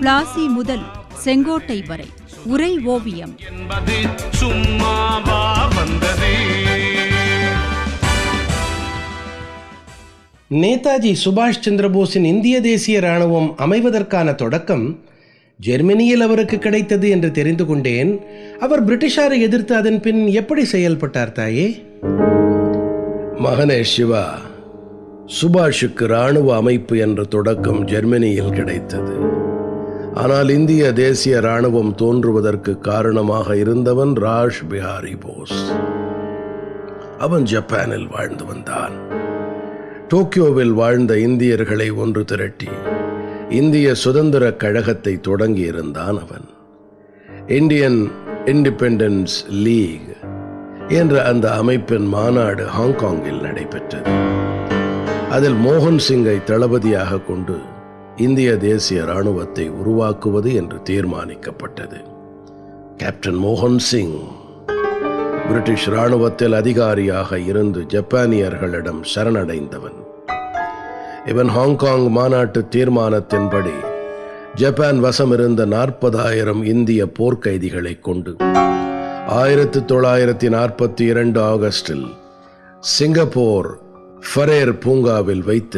பிளாசி முதல் செங்கோட்டை வரை உரை ஓவியம் என்பது சும்மாவா வந்தது நேதாஜி சுபாஷ் சந்திரபோஸின் இந்திய தேசிய இராணுவம் அமைவதற்கான தொடக்கம் ஜெர்மனியில் அவருக்கு கிடைத்தது என்று தெரிந்து கொண்டேன் அவர் பிரிட்டிஷாரை எதிர்த்து அதன் பின் எப்படி செயல்பட்டார் தாயே மகனே சிவா சுபாஷுக்கு இராணுவ அமைப்பு என்ற தொடக்கம் ஜெர்மனியில் கிடைத்தது ஆனால் இந்திய தேசிய இராணுவம் தோன்றுவதற்கு காரணமாக இருந்தவன் ராஷ் பிஹாரி போஸ் அவன் ஜப்பானில் வாழ்ந்து வந்தான் டோக்கியோவில் வாழ்ந்த இந்தியர்களை ஒன்று திரட்டி இந்திய சுதந்திர கழகத்தை தொடங்கியிருந்தான் அவன் இந்தியன் இண்டிபெண்டன்ஸ் லீக் என்ற அந்த அமைப்பின் மாநாடு ஹாங்காங்கில் நடைபெற்றது அதில் மோகன் சிங்கை தளபதியாக கொண்டு இந்திய தேசிய இராணுவத்தை உருவாக்குவது என்று தீர்மானிக்கப்பட்டது கேப்டன் மோகன் சிங் பிரிட்டிஷ் இராணுவத்தில் அதிகாரியாக இருந்து ஜப்பானியர்களிடம் சரணடைந்தவன் இவன் ஹாங்காங் மாநாட்டு தீர்மானத்தின்படி ஜப்பான் வசம் இருந்த நாற்பதாயிரம் இந்திய போர்க்கைதிகளை கொண்டு ஆயிரத்தி தொள்ளாயிரத்தி நாற்பத்தி இரண்டு ஆகஸ்டில் சிங்கப்பூர் ஃபரேர் பூங்காவில் வைத்து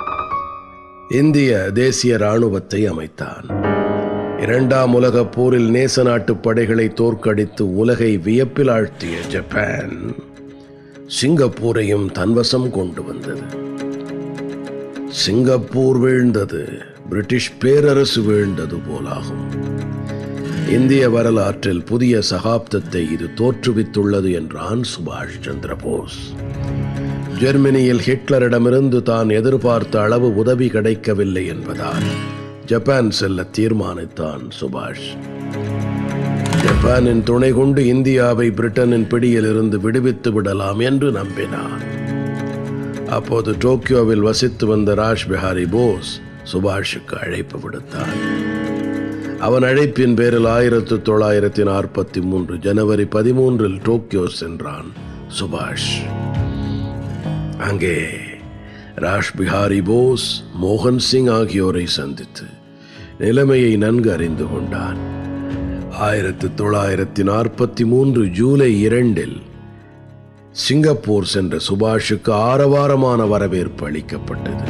இந்திய தேசிய இராணுவத்தை அமைத்தான் இரண்டாம் உலகப் போரில் நேச நாட்டு படைகளை தோற்கடித்து உலகை வியப்பில் ஆழ்த்திய ஜப்பான் சிங்கப்பூரையும் தன்வசம் கொண்டு வந்தது சிங்கப்பூர் வீழ்ந்தது பிரிட்டிஷ் பேரரசு வீழ்ந்தது போலாகும் இந்திய வரலாற்றில் புதிய சகாப்தத்தை இது தோற்றுவித்துள்ளது என்றான் சுபாஷ் சந்திர போஸ் ஜெர்மனியில் ஹிட்லரிடமிருந்து தான் எதிர்பார்த்த அளவு உதவி கிடைக்கவில்லை என்பதால் ஜப்பான் செல்ல தீர்மானித்தான் சுபாஷ் ஜப்பானின் துணை கொண்டு இந்தியாவை பிரிட்டனின் பிடியில் இருந்து விடுவித்து விடலாம் என்று நம்பினான் அப்போது டோக்கியோவில் வசித்து வந்த ராஜ் பிஹாரி போஸ் சுபாஷுக்கு அழைப்பு விடுத்தான் அவன் அழைப்பின் பேரில் ஆயிரத்து தொள்ளாயிரத்தி நாற்பத்தி மூன்று ஜனவரி பதிமூன்றில் டோக்கியோ சென்றான் சுபாஷ் அங்கே ராஷ் பிஹாரி போஸ் மோகன் சிங் ஆகியோரை சந்தித்து நிலைமையை நன்கு அறிந்து கொண்டான் ஆயிரத்து தொள்ளாயிரத்தி நாற்பத்தி மூன்று ஜூலை இரண்டில் சிங்கப்பூர் சென்ற சுபாஷுக்கு ஆரவாரமான வரவேற்பு அளிக்கப்பட்டது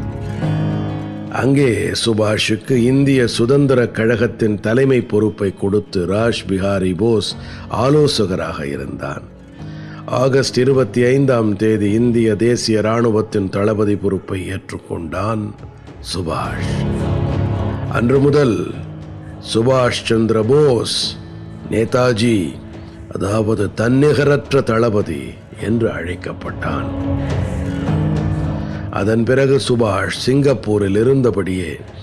அங்கே சுபாஷுக்கு இந்திய சுதந்திர கழகத்தின் தலைமை பொறுப்பை கொடுத்து ராஜ் பிஹாரி போஸ் ஆலோசகராக இருந்தான் ஆகஸ்ட் இருபத்தி ஐந்தாம் தேதி இந்திய தேசிய இராணுவத்தின் தளபதி பொறுப்பை ஏற்றுக்கொண்டான் சுபாஷ் அன்று முதல் சுபாஷ் சந்திர போஸ் நேதாஜி அதாவது தன்னிகரற்ற தளபதி என்று அழைக்கப்பட்டான் அதன் பிறகு சுபாஷ் சிங்கப்பூரில் இருந்தபடியே